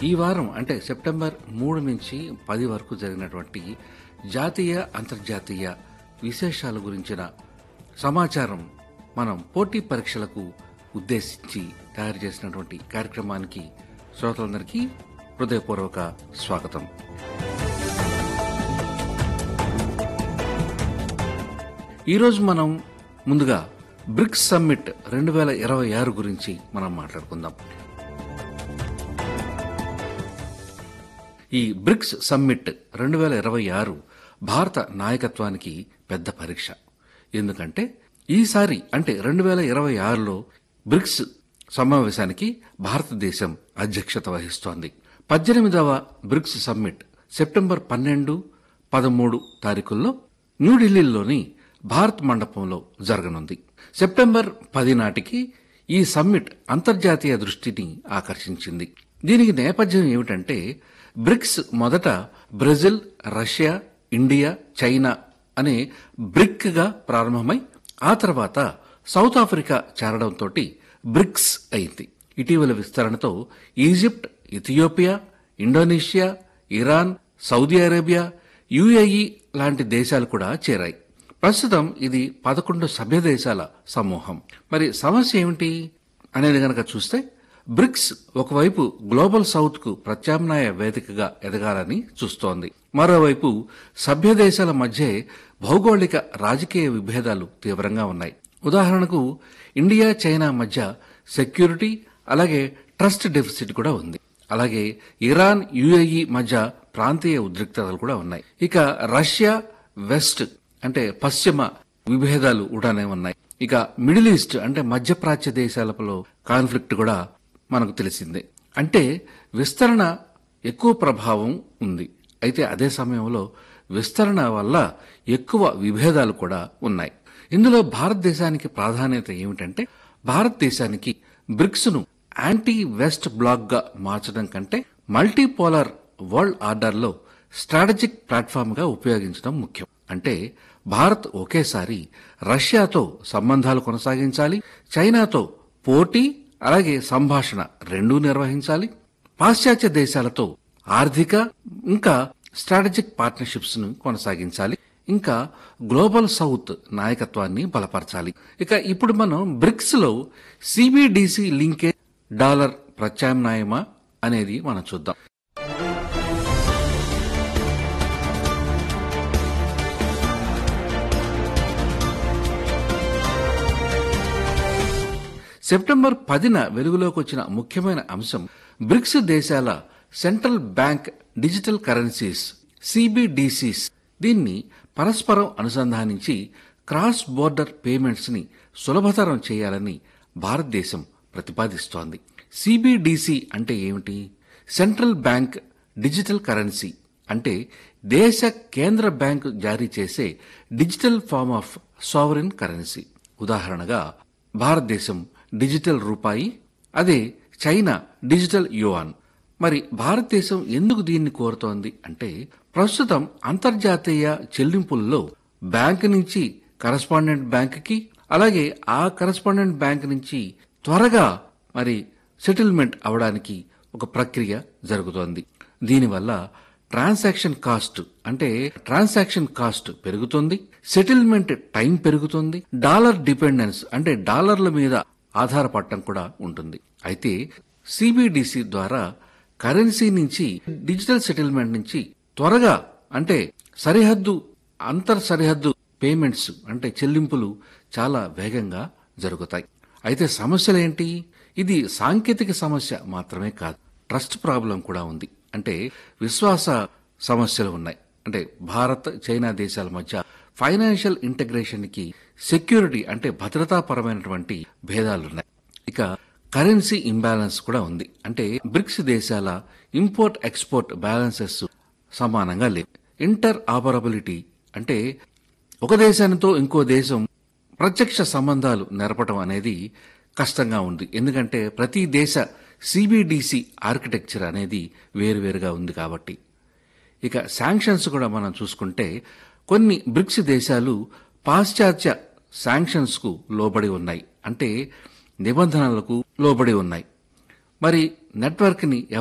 ఈ వారం అంటే సెప్టెంబర్ మూడు నుంచి పది వరకు జరిగినటువంటి జాతీయ అంతర్జాతీయ విశేషాల గురించిన సమాచారం మనం పోటీ పరీక్షలకు ఉద్దేశించి తయారు చేసినటువంటి కార్యక్రమానికి శ్రోతలందరికీ హృదయపూర్వక స్వాగతం ఈరోజు మనం ముందుగా బ్రిక్స్ సమ్మిట్ రెండు వేల ఇరవై ఆరు గురించి మనం మాట్లాడుకుందాం ఈ బ్రిక్స్ సమ్మిట్ రెండు వేల ఇరవై ఆరు భారత నాయకత్వానికి పెద్ద పరీక్ష ఎందుకంటే ఈసారి అంటే రెండు వేల ఇరవై ఆరులో బ్రిక్స్ సమావేశానికి భారతదేశం అధ్యక్షత వహిస్తోంది పద్దెనిమిదవ బ్రిక్స్ సమ్మిట్ సెప్టెంబర్ పన్నెండు పదమూడు తారీఖుల్లో న్యూఢిల్లీలోని భారత్ మండపంలో జరగనుంది సెప్టెంబర్ పది నాటికి ఈ సమ్మిట్ అంతర్జాతీయ దృష్టిని ఆకర్షించింది దీనికి నేపథ్యం ఏమిటంటే బ్రిక్స్ మొదట బ్రెజిల్ రష్యా ఇండియా చైనా అనే బ్రిక్ గా ప్రారంభమై ఆ తర్వాత సౌత్ ఆఫ్రికా చేరడంతో బ్రిక్స్ అయింది ఇటీవల విస్తరణతో Egypt Ethiopia Indonesia Iran Saudi Arabia UAE లాంటి దేశాలు కూడా చేరాయి ప్రస్తుతం ఇది పదకొండు సభ్య దేశాల సమూహం మరి సమస్య ఏమిటి అనేది గనక చూస్తే బ్రిక్స్ ఒకవైపు గ్లోబల్ సౌత్ కు ప్రత్యామ్నాయ వేదికగా ఎదగాలని చూస్తోంది మరోవైపు సభ్య దేశాల మధ్య భౌగోళిక రాజకీయ విభేదాలు తీవ్రంగా ఉన్నాయి ఉదాహరణకు ఇండియా చైనా మధ్య సెక్యూరిటీ అలాగే ట్రస్ట్ డెఫిసిట్ కూడా ఉంది అలాగే ఇరాన్ యుఏఈ మధ్య ప్రాంతీయ ఉద్రిక్తతలు కూడా ఉన్నాయి ఇక రష్యా వెస్ట్ అంటే పశ్చిమ విభేదాలు కూడానే ఉన్నాయి ఇక మిడిల్ ఈస్ట్ అంటే మధ్యప్రాచ్య దేశాలలో కాన్ఫ్లిక్ట్ కూడా మనకు తెలిసిందే అంటే విస్తరణ ఎక్కువ ప్రభావం ఉంది అయితే అదే సమయంలో విస్తరణ వల్ల ఎక్కువ విభేదాలు కూడా ఉన్నాయి ఇందులో భారతదేశానికి ప్రాధాన్యత ఏమిటంటే భారతదేశానికి బ్రిక్స్ ను యాంటీ వెస్ట్ బ్లాక్ గా మార్చడం కంటే మల్టీపోలార్ వరల్డ్ ఆర్డర్లో స్ట్రాటజిక్ ప్లాట్ఫామ్ గా ఉపయోగించడం ముఖ్యం అంటే భారత్ ఒకేసారి రష్యాతో సంబంధాలు కొనసాగించాలి చైనాతో పోటీ అలాగే సంభాషణ రెండూ నిర్వహించాలి పాశ్చాత్య దేశాలతో ఆర్థిక ఇంకా స్ట్రాటజిక్ పార్ట్నర్షిప్స్ ను కొనసాగించాలి ఇంకా గ్లోబల్ సౌత్ నాయకత్వాన్ని బలపరచాలి ఇక ఇప్పుడు మనం బ్రిక్స్ లో సిబిడిసి లింకేజ్ డాలర్ ప్రత్యామ్నాయమా అనేది మనం చూద్దాం సెప్టెంబర్ పదిన వెలుగులోకి వచ్చిన ముఖ్యమైన అంశం బ్రిక్స్ దేశాల central bank digital currencies CBDCs దీన్ని పరస్పరం అనుసంధానించి క్రాస్ బోర్డర్ పేమెంట్స్ ని సులభతరం చేయాలని భారతదేశం ప్రతిపాదిస్తోంది సిబిడిసి అంటే ఏమిటి సెంట్రల్ బ్యాంక్ డిజిటల్ కరెన్సీ అంటే దేశ కేంద్ర బ్యాంకు జారీ చేసే digital form of sovereign currency ఉదాహరణగా భారతదేశం డిజిటల్ రూపాయి అదే చైనా డిజిటల్ యువాన్ మరి భారతదేశం ఎందుకు దీన్ని కోరుతోంది అంటే ప్రస్తుతం అంతర్జాతీయ చెల్లింపుల్లో బ్యాంక్ నుంచి కరస్పాండెంట్ బ్యాంక్కి అలాగే ఆ కరస్పాండెంట్ బ్యాంక్ నుంచి త్వరగా మరి సెటిల్మెంట్ అవడానికి ఒక ప్రక్రియ జరుగుతోంది దీనివల్ల ట్రాన్సాక్షన్ కాస్ట్ అంటే ట్రాన్సాక్షన్ కాస్ట్ పెరుగుతుంది సెటిల్మెంట్ టైం పెరుగుతుంది డాలర్ డిపెండెన్స్ అంటే డాలర్ల మీద ఆధారపడటం కూడా ఉంటుంది అయితే సిబిడిసి ద్వారా కరెన్సీ నుంచి డిజిటల్ సెటిల్మెంట్ నుంచి త్వరగా అంటే సరిహద్దు అంతర్ సరిహద్దు పేమెంట్స్ అంటే చెల్లింపులు చాలా వేగంగా జరుగుతాయి అయితే సమస్యలేంటి ఇది సాంకేతిక సమస్య మాత్రమే కాదు ట్రస్ట్ ప్రాబ్లం కూడా ఉంది అంటే విశ్వాస సమస్యలు ఉన్నాయి అంటే భారత్ చైనా దేశాల మధ్య ఫైనాన్షియల్ ఇంటగ్రేషన్ కి సెక్యూరిటీ అంటే భద్రతాపరమైనటువంటి భేదాలున్నాయి ఇక కరెన్సీ ఇంబ్యాలెన్స్ కూడా ఉంది అంటే బ్రిక్స్ దేశాల ఇంపోర్ట్ ఎక్స్పోర్ట్ బ్యాలెన్సెస్ సమానంగా లేవు ఇంటర్ ఆపరబిలిటీ అంటే ఒక దేశానితో ఇంకో దేశం ప్రత్యక్ష సంబంధాలు నెరపడం అనేది కష్టంగా ఉంది ఎందుకంటే ప్రతి దేశ సిబిడిసి ఆర్కిటెక్చర్ అనేది వేరువేరుగా ఉంది కాబట్టి ఇక శాంక్షన్స్ కూడా మనం చూసుకుంటే కొన్ని బ్రిక్స్ దేశాలు పాశ్చాత్య శాంక్షన్స్ కు లోబడి ఉన్నాయి అంటే నిబంధనలకు లోబడి ఉన్నాయి మరి నెట్వర్క్ ని